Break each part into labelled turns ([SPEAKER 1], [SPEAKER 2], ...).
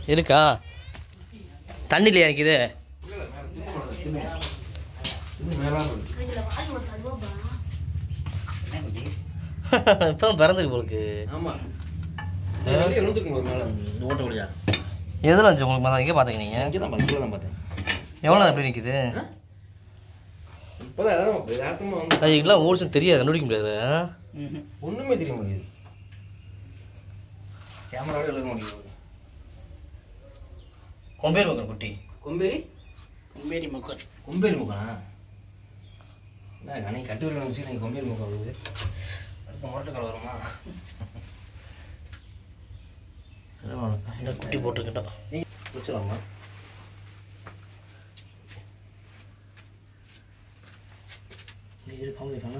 [SPEAKER 1] இருக்கா தண்ணிலையா இருக்குது இப்போ பிறந்துருக்கு போலுக்கு
[SPEAKER 2] ஆமா எழுந்துருக்கு மேல ஓட்ட முடியா
[SPEAKER 1] எதில் இருந்துச்சு உங்களுக்கு மதம் எங்கே பார்த்தீங்க நீங்கள்
[SPEAKER 2] இங்கே தான் பார்த்தேன் தான் பார்த்தேன்
[SPEAKER 1] எவ்வளோ நேரம் எப்படி நிற்குது
[SPEAKER 2] இப்போதான் அதான் யதார்த்தமா வந்து
[SPEAKER 1] அது இதெல்லாம் ஓடிச்சு தெரியாது கண்டுபிடிக்க முடியாது
[SPEAKER 2] ஒண்ணுமே தெரிய முடியாது கேமராவோட எழுத முடியாது
[SPEAKER 1] கொம்பேர் மக்கள் குட்டி
[SPEAKER 2] கொம்பேரி
[SPEAKER 3] கும்பேரி மக்கள்
[SPEAKER 2] கொம்பேரி முக்கனா என்ன அன்னைக்கு கட்டி விட நிமிஷம் நீங்கள் கொம்பேரி முக்கம் வருது அடுத்த முரட்டு கடை வருமா
[SPEAKER 1] இந்த குட்டி போட்டிருக்கட்டும்
[SPEAKER 2] நீங்கள் வச்சிடலாமா
[SPEAKER 1] இது பாம்பு காணா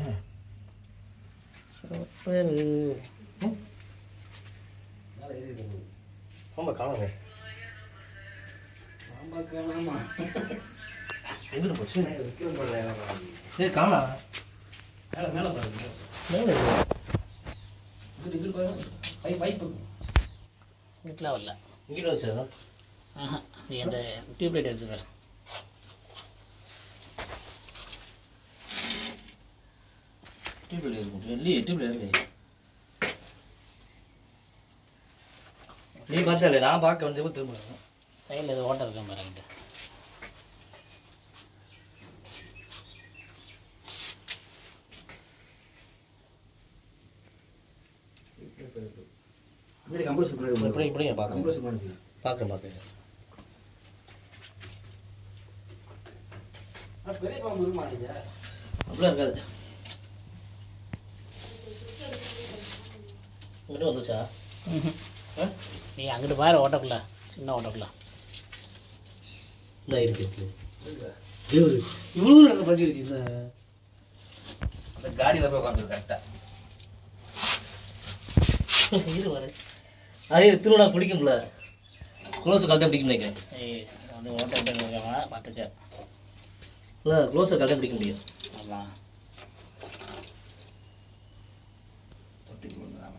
[SPEAKER 2] மேலே ஏறி இருக்கு.
[SPEAKER 1] பாம்பை காணுங்க
[SPEAKER 2] ஆமா, காணாமா.
[SPEAKER 1] எங்கே போச்சு
[SPEAKER 2] விக்ரம் பண்ணல, ஏன்
[SPEAKER 1] ஏ காணா
[SPEAKER 2] மேலே மேலே பாருங்க
[SPEAKER 1] மேலே
[SPEAKER 2] இது இது பாருங்க பைப் பைப்பு
[SPEAKER 3] வீட்டில் வரல
[SPEAKER 1] இங்கிட்ட வச்சா
[SPEAKER 3] ஆஹா நீ அந்த டியூப்லைட் எடுத்துக்கிற
[SPEAKER 1] டியூப்லைட் இருக்கும் இல்லையே டியூப்லைட் இல்லையே நீ பார்த்தல நான் பார்க்க வந்து திரும்ப
[SPEAKER 3] சைடில் எது ஓட்டம் இருக்கா பாருங்க
[SPEAKER 2] வீடு கம்ப்ரஸர் பண்ணி
[SPEAKER 1] இப்படி இப்படி பார்க்க
[SPEAKER 2] கம்ப்ரஸர் பண்ணி
[SPEAKER 1] பார்க்க பார்க்க
[SPEAKER 2] பெரிய பாம்பு இருக்க மாட்டேங்க
[SPEAKER 1] அப்படிலாம் இருக்காது இங்கிட்ட வந்துச்சா ஆ?
[SPEAKER 3] நீ அங்கிட்டு பாரு ஓட்டக்குள்ள சின்ன ஓட்டக்குள்ள
[SPEAKER 1] இந்த இருக்கு இருக்கு இவ்வளோ நேரத்தில் பஞ்சு இருக்குல்ல
[SPEAKER 2] அந்த காடியில் போய் உட்காந்துருக்கு கரெக்டாக
[SPEAKER 1] இரு வர அதே திருவிழா பிடிக்கும்ல க்ளோஸ் கரெக்டாக பிடிக்கும் நினைக்கிறேன்
[SPEAKER 3] ஏய் வந்து ஓட்ட விட்டு இருக்காங்க பார்த்துக்க
[SPEAKER 1] இல்லை க்ளோஸை கரெக்டாக பிடிக்க முடியும்
[SPEAKER 3] ஆமாம்
[SPEAKER 2] தொட்டிக்கு வந்துடாம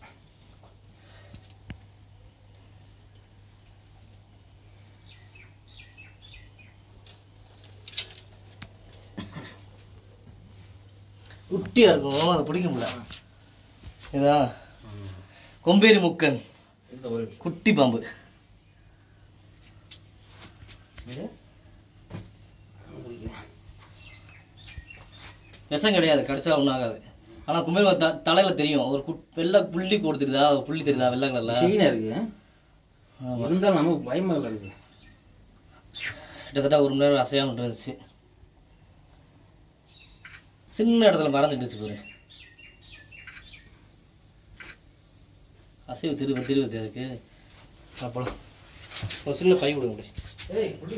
[SPEAKER 1] குட்டியாக இருக்கும் அதை பிடிக்க முடியல இதான் கொம்பேரி முக்கன்
[SPEAKER 2] இந்த ஒரு
[SPEAKER 1] குட்டி பாம்பு
[SPEAKER 2] இது
[SPEAKER 1] விஷம் கிடையாது கடிச்சா ஒன்றும் ஆகாது ஆனால் கும்பேரி த தலையில் தெரியும் ஒரு குட் வெள்ளை புள்ளி கோடு தெரியுதா ஒரு புள்ளி தெரியுதா வெள்ளை கலரில்
[SPEAKER 2] செயினாக இருக்கு இருந்தாலும் நமக்கு பயமா இல்லை இருக்கு
[SPEAKER 1] கிட்டத்தட்ட ஒரு மணி நேரம் அசையாம இருந்துச்சு சின்ன இடத்துல மறந்துட்டுச்சு பாரு அசைவு திரும்ப திரும்ப அதுக்கு அப்புறம் ஒரு சின்ன பை கொடுங்க முடியும்
[SPEAKER 2] ஏய் புள்ளி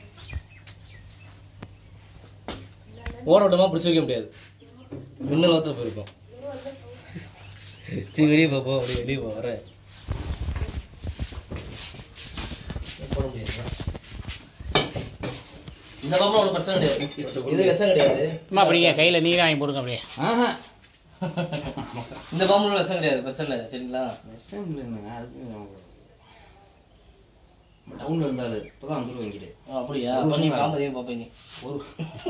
[SPEAKER 1] ஓட விட்டமா பிடிச்சி வைக்க முடியாது மின்னல் வார்த்தை போயிருக்கோம் சரி வெளியே போ போ அப்படியே வெளியே போ வர போட முடியாது இந்த பாம்பு ஒன்றும் பிரச்சனை கிடையாது இது விஷம் கிடையாது
[SPEAKER 3] அம்மா அப்படியே கையில் நீர் வாங்கி போடுங்க அப்படியே
[SPEAKER 2] ஆஹா
[SPEAKER 1] இந்த பாம்பு விஷம் கிடையாது பிரச்சனை இல்லை சரிங்களா
[SPEAKER 2] விஷம் இல்லைங்க அதுக்கு டவுனில் இருந்தாலும் இப்போ தான் வந்துட்டு வாங்கிட்டு
[SPEAKER 1] ஆ, அப்படியா அப்ப நீ பாம்பு அதிகம் பார்ப்பீங்க
[SPEAKER 2] ஒரு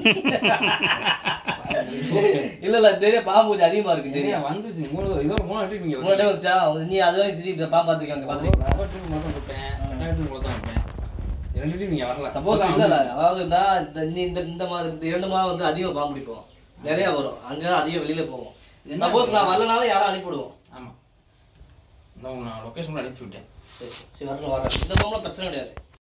[SPEAKER 1] இல்ல இல்ல தெரிய பாம்பு கொஞ்சம் அதிகமா இருக்கு தெரியும்
[SPEAKER 2] தெரியும் வந்துச்சு மூணு இதோ மூணு வாட்டி நீங்க
[SPEAKER 1] மூணு டைம் வச்சா நீ அது வரைக்கும் சரி இந்த பாம்பு பார்த்துருக்காங்க பார்த்துருக்கீங்க
[SPEAKER 2] ரப்பர் ட்ரிப் மட்டும் கொடுப்பேன் ரெண்டாயிரத்தி மட்டும் தான் வைப்பேன் ரெண்டு டைம் நீங்க வரல
[SPEAKER 1] சப்போஸ் இல்ல இல்ல அதாவது நான் இந்த நீ இந்த இந்த மாதிரி இந்த இரண்டு மாதம் வந்து அதிகம் பாம்பு பிடிப்போம் நிறைய வரும் அங்க அதிகம் வெளியில போவோம்
[SPEAKER 2] என்ன
[SPEAKER 1] சப்போஸ் நான் வரலனாலும் யாரும் அனுப்பிவிடுவோம்
[SPEAKER 2] ஆமா நான் லொக்கேஷன் அனுப்பிச்சு விட்டேன்
[SPEAKER 1] சரி சரி வரணும் வரேன் இந்த பாம்புல பிரச்சனை கிடையாது